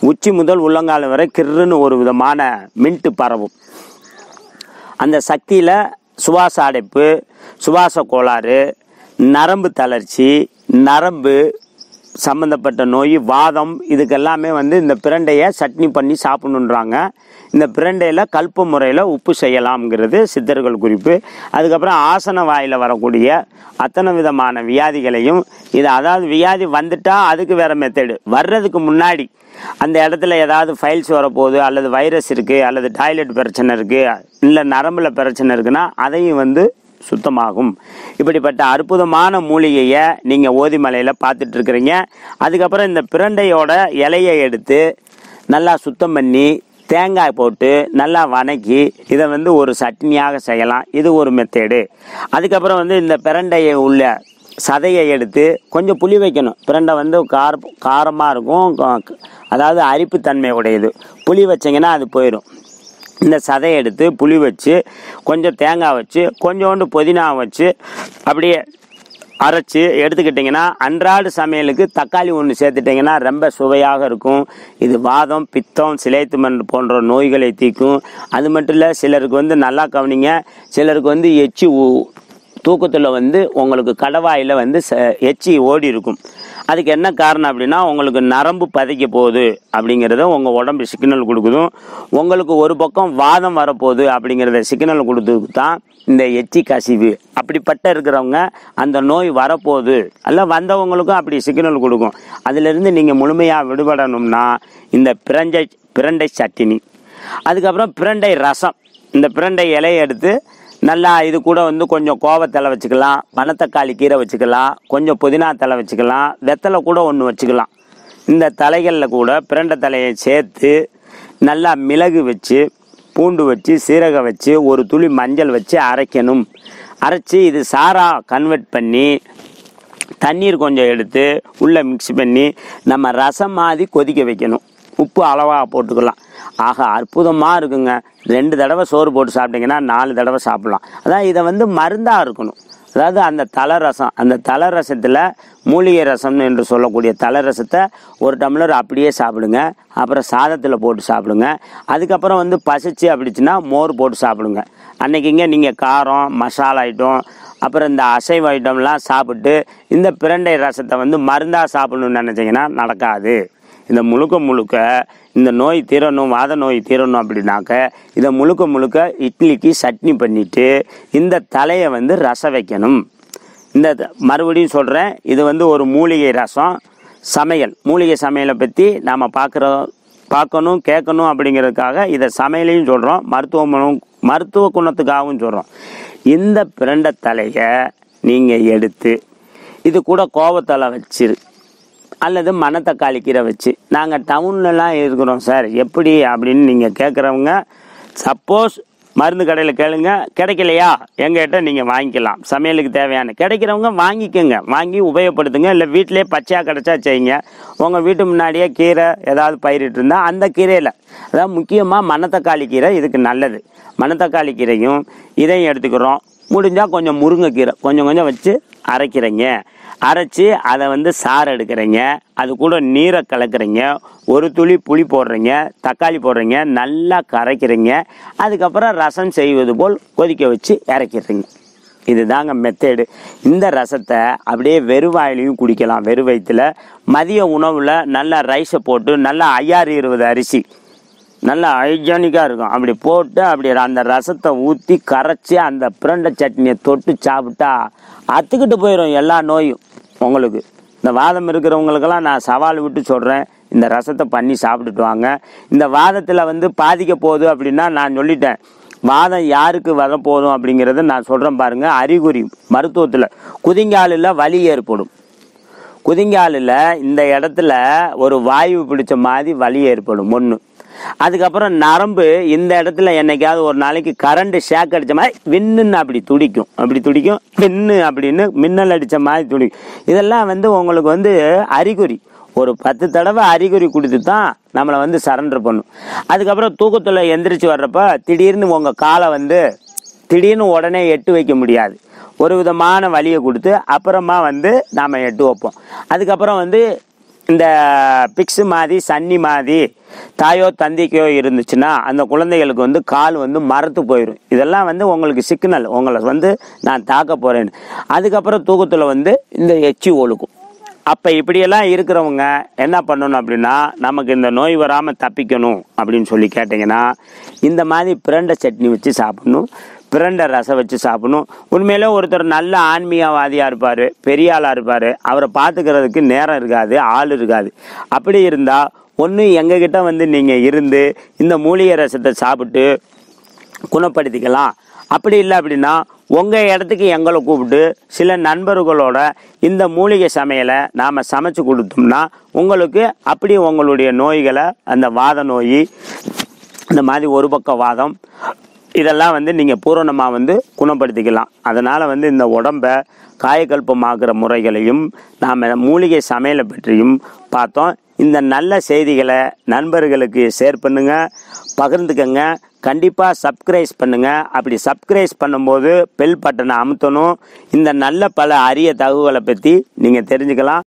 உச்சி முதல் உள்ளங்கால் வரை கிர்ருன்னு ஒரு விதமான மின்ட்டு பரவும் அந்த சக்தியில் சுவாச அடைப்பு சுவாச கோளாறு நரம்பு தளர்ச்சி நரம்பு சம்மந்தப்பட்ட நோய் வாதம் இதுக்கெல்லாமே வந்து இந்த பிரண்டையை சட்னி பண்ணி சாப்பிடணுன்றாங்க இந்த பிரண்டையில் கல்ப முறையில் உப்பு செய்யலாம்ங்கிறது சித்தர்கள் குறிப்பு அதுக்கப்புறம் ஆசன வாயில் வரக்கூடிய அத்தனை விதமான வியாதிகளையும் இது அதாவது வியாதி வந்துட்டா அதுக்கு வேற மெத்தடு வர்றதுக்கு முன்னாடி அந்த இடத்துல ஏதாவது ஃபைல்ஸ் வரப்போகுது அல்லது வைரஸ் இருக்குது அல்லது டாய்லெட் பிரச்சனை இருக்குது இல்லை நரம்புல பிரச்சனை இருக்குன்னா அதையும் வந்து சுத்தமாகும் இப்படிப்பட்ட அற்புதமான மூலிகையை நீங்கள் ஓதிமலையில் பார்த்துட்டு இருக்கிறீங்க அதுக்கப்புறம் இந்த பிரண்டையோட இலையை எடுத்து நல்லா சுத்தம் பண்ணி தேங்காய் போட்டு நல்லா வணக்கி இதை வந்து ஒரு சட்னியாக செய்யலாம் இது ஒரு மெத்தேடு அதுக்கப்புறம் வந்து இந்த பிரண்டையை உள்ள சதையை எடுத்து கொஞ்சம் புளி வைக்கணும் பிரண்டை வந்து கார காரமாக இருக்கும் கா- அதாவது அரிப்புத்தன்மை உடையது புளி வச்சிங்கன்னா அது போயிடும் இந்த சதையை எடுத்து புளி வச்சு கொஞ்சம் தேங்காய் வச்சு கொஞ்சோண்டு புதினா வச்சு அப்படியே அரைச்சி எடுத்துக்கிட்டிங்கன்னா அன்றாட சமையலுக்கு தக்காளி ஒன்று சேர்த்துட்டிங்கன்னா ரொம்ப சுவையாக இருக்கும் இது வாதம் பித்தம் சிலைத்துமன் போன்ற நோய்களை தீர்க்கும் அது மட்டும் இல்லை சிலருக்கு வந்து நல்லா கவனிங்க சிலருக்கு வந்து எச்சி ஊ- தூக்கத்தில் வந்து உங்களுக்கு கடவாயில் வந்து ச எச்சி ஓடி இருக்கும் அதுக்கு என்ன காரணம் அப்படின்னா உங்களுக்கு நரம்பு பதைக்க போகுது அப்படிங்கிறத உங்கள் உடம்பு சிக்னல் கொடுக்குதும் உங்களுக்கு ஒரு பக்கம் வாதம் வரப்போகுது அப்படிங்கிறத சிக்னல் கொடுத்ததுக்கு தான் இந்த எச்சி கசிவு அப்படிப்பட்ட இருக்கிறவங்க அந்த நோய் வரப்போகுது அல்ல வந்தவங்களுக்கும் அப்படி சிக்னல் கொடுக்கும் அதிலிருந்து நீங்கள் முழுமையாக விடுபடணும்னா இந்த பிரண்டை பிரண்டை சட்டினி அதுக்கப்புறம் பிரண்டை ரசம் இந்த பிரண்டை இலையை எடுத்து நல்லா இது கூட வந்து கொஞ்சம் கோவத்தலை வச்சுக்கலாம் பனத்தக்காளி கீரை வச்சுக்கலாம் கொஞ்சம் புதினா தலை வச்சுக்கலாம் வெத்தலை கூட ஒன்று வச்சுக்கலாம் இந்த தலைகளில் கூட பிரண்டை தலையை சேர்த்து நல்லா மிளகு வச்சு பூண்டு வச்சு சீரகம் வச்சு ஒரு துளி மஞ்சள் வச்சு அரைக்கணும் அரைச்சி இது சாரா கன்வெர்ட் பண்ணி தண்ணீர் கொஞ்சம் எடுத்து உள்ளே மிக்ஸ் பண்ணி நம்ம ரசம் மாதிரி கொதிக்க வைக்கணும் உப்பு அளவாக போட்டுக்கலாம் ஆக அற்புதமாக இருக்குங்க ரெண்டு தடவை சோறு போட்டு சாப்பிட்டீங்கன்னா நாலு தடவை சாப்பிட்லாம் அதான் இதை வந்து மருந்தாக இருக்கணும் அதாவது அந்த தலை ரசம் அந்த தலை ரசத்தில் மூலிகை ரசம்னு என்று சொல்லக்கூடிய தலை ரசத்தை ஒரு டம்ளர் அப்படியே சாப்பிடுங்க அப்புறம் சாதத்தில் போட்டு சாப்பிடுங்க அதுக்கப்புறம் வந்து பசிச்சு அப்படிச்சுன்னா மோர் போட்டு சாப்பிடுங்க அன்னைக்குங்க நீங்கள் காரம் மசாலா ஐட்டம் அப்புறம் இந்த அசைவ ஐட்டம்லாம் சாப்பிட்டு இந்த பிரண்டை ரசத்தை வந்து மருந்தாக சாப்பிடணும்னு நினச்சிங்கன்னா நடக்காது இந்த முழுக்க முழுக்க இந்த நோய் தீரணும் வாத நோய் தீரணும் அப்படின்னாக்க இதை முழுக்க முழுக்க இட்லிக்கு சட்னி பண்ணிட்டு இந்த தலையை வந்து ரசம் வைக்கணும் இந்த த- மறுபடியும் சொல்கிறேன் இது வந்து ஒரு மூலிகை ரசம் சமையல் மூலிகை சமையலை பற்றி நாம் பார்க்குறோம் பார்க்கணும் கேட்கணும் அப்படிங்கிறதுக்காக இதை சமையலையும் சொல்கிறோம் மருத்துவமனும் மருத்துவ குணத்துக்காகவும் சொல்கிறோம் இந்த பிரண்டை தலையை நீங்கள் எடுத்து இது கூட கோவத்தலை வச்சிரு அல்லது மணத்தக்காளி கீரை வச்சு நாங்கள் டவுன்லலாம் இருக்கிறோம் சார் எப்படி அப்படின்னு நீங்கள் கேட்குறவங்க சப்போஸ் மருந்து கடையில் கேளுங்க கிடைக்கலையா எங்ககிட்ட நீங்கள் வாங்கிக்கலாம் சமையலுக்கு தேவையான கிடைக்கிறவங்க வாங்கிக்கோங்க வாங்கி உபயோகப்படுத்துங்க இல்லை வீட்டிலே பச்சையாக கிடைச்சா செய்யுங்க உங்கள் வீட்டு முன்னாடியே கீரை ஏதாவது பயிரிட்டு இருந்தால் அந்த கீரையில் அதாவது முக்கியமாக மணத்தக்காளி கீரை இதுக்கு நல்லது மணத்தக்காளி கீரையும் இதையும் எடுத்துக்கிறோம் முடிஞ்சால் கொஞ்சம் முருங்கைக்கீரை கொஞ்சம் கொஞ்சம் வச்சு அரைக்கிறீங்க அரைச்சி அதை வந்து சாறு எடுக்கிறீங்க அது கூட நீரை கலக்குறீங்க ஒரு துளி புளி போடுறீங்க தக்காளி போடுறீங்க நல்லா கரைக்கிறீங்க அதுக்கப்புறம் ரசம் செய்வது போல் கொதிக்க வச்சு இறக்கிடுறீங்க இதுதாங்க மெத்தேடு இந்த ரசத்தை அப்படியே வெறுவாயிலையும் குடிக்கலாம் வெறு வயிற்றுல மதிய உணவில் நல்லா ரைஸை போட்டு நல்லா ஐயாறு இருபது அரிசி நல்லா ஹைஜானிக்காக இருக்கும் அப்படி போட்டு அப்படி அந்த ரசத்தை ஊற்றி கரைச்சி அந்த பிரண்டை சட்னியை தொட்டு சாப்பிட்டா அத்துக்கிட்டு போயிடும் எல்லா நோயும் உங்களுக்கு இந்த வாதம் இருக்கிறவங்களுக்கெல்லாம் நான் சவால் விட்டு சொல்கிறேன் இந்த ரசத்தை பண்ணி சாப்பிட்டுட்டு வாங்க இந்த வாதத்தில் வந்து பாதிக்க போகுது அப்படின்னா நான் சொல்லிட்டேன் வாதம் யாருக்கு வரப்போதும் அப்படிங்கிறத நான் சொல்கிறேன் பாருங்கள் அறிகுறி மருத்துவத்தில் குதிங்காலில் வலி ஏற்படும் குதிங்காலில் இந்த இடத்துல ஒரு வாயு பிடிச்ச மாதிரி வலி ஏற்படும் ஒன்று அதுக்கப்புறம் நரம்பு இந்த இடத்துல என்னைக்காவது ஒரு நாளைக்கு கரண்ட் ஷேக் அடிச்ச மாதிரி விண்ணுன்னு அப்படி துடிக்கும் அப்படி துடிக்கும் விண்ணு அப்படின்னு மின்னல் அடித்த மாதிரி துடிக்கும் இதெல்லாம் வந்து உங்களுக்கு வந்து அறிகுறி ஒரு பத்து தடவை அறிகுறி கொடுத்து தான் நம்மளை வந்து சரண்டர் பண்ணும் அதுக்கப்புறம் தூக்கத்தில் எந்திரிச்சு வர்றப்ப திடீர்னு உங்கள் காலை வந்து திடீர்னு உடனே எட்டு வைக்க முடியாது ஒரு விதமான வலியை கொடுத்து அப்புறமா வந்து நாம் எட்டு வைப்போம் அதுக்கப்புறம் வந்து இந்த பிக்ஸு மாதிரி சன்னி மாதிரி தாயோ தந்தைக்கோ இருந்துச்சுன்னா அந்த குழந்தைகளுக்கு வந்து கால் வந்து மரத்து போயிடும் இதெல்லாம் வந்து உங்களுக்கு சிக்னல் உங்களை வந்து நான் தாக்க போகிறேன்னு அதுக்கப்புறம் தூக்கத்தில் வந்து இந்த எச்சி ஒழுக்கும் அப்போ இப்படியெல்லாம் இருக்கிறவங்க என்ன பண்ணணும் அப்படின்னா நமக்கு இந்த நோய் வராமல் தப்பிக்கணும் அப்படின்னு சொல்லி கேட்டிங்கன்னா இந்த மாதிரி பிரண்டை சட்னி வச்சு சாப்பிடணும் பிரண்டை ரசம் வச்சு சாப்பிடணும் உண்மையிலே ஒருத்தர் நல்ல ஆன்மீகவாதியாக இருப்பார் பெரிய ஆளாக இருப்பார் அவரை பார்த்துக்கிறதுக்கு நேரம் இருக்காது ஆள் இருக்காது அப்படி இருந்தால் ஒன்று எங்ககிட்ட வந்து நீங்கள் இருந்து இந்த மூலிகை ரசத்தை சாப்பிட்டு குணப்படுத்திக்கலாம் அப்படி இல்லை அப்படின்னா உங்கள் இடத்துக்கு எங்களை கூப்பிட்டு சில நண்பர்களோட இந்த மூலிகை சமையலை நாம் சமைச்சு கொடுத்தோம்னா உங்களுக்கு அப்படி உங்களுடைய நோய்களை அந்த வாத நோய் இந்த மாதிரி ஒரு பக்க வாதம் இதெல்லாம் வந்து நீங்கள் பூரணமாக வந்து குணப்படுத்திக்கலாம் அதனால் வந்து இந்த உடம்பை காயக்கல்பமாக்குற முறைகளையும் நாம் மூலிகை சமையலை பற்றியும் பார்த்தோம் இந்த நல்ல செய்திகளை நண்பர்களுக்கு ஷேர் பண்ணுங்க பகிர்ந்துக்கங்க கண்டிப்பாக சப்ஸ்கிரைஸ் பண்ணுங்க அப்படி சப்ஸ்கிரைஸ் பண்ணும்போது பெல் பட்டனை அமுத்தணும் இந்த நல்ல பல அரிய தகவலை பற்றி நீங்கள் தெரிஞ்சுக்கலாம்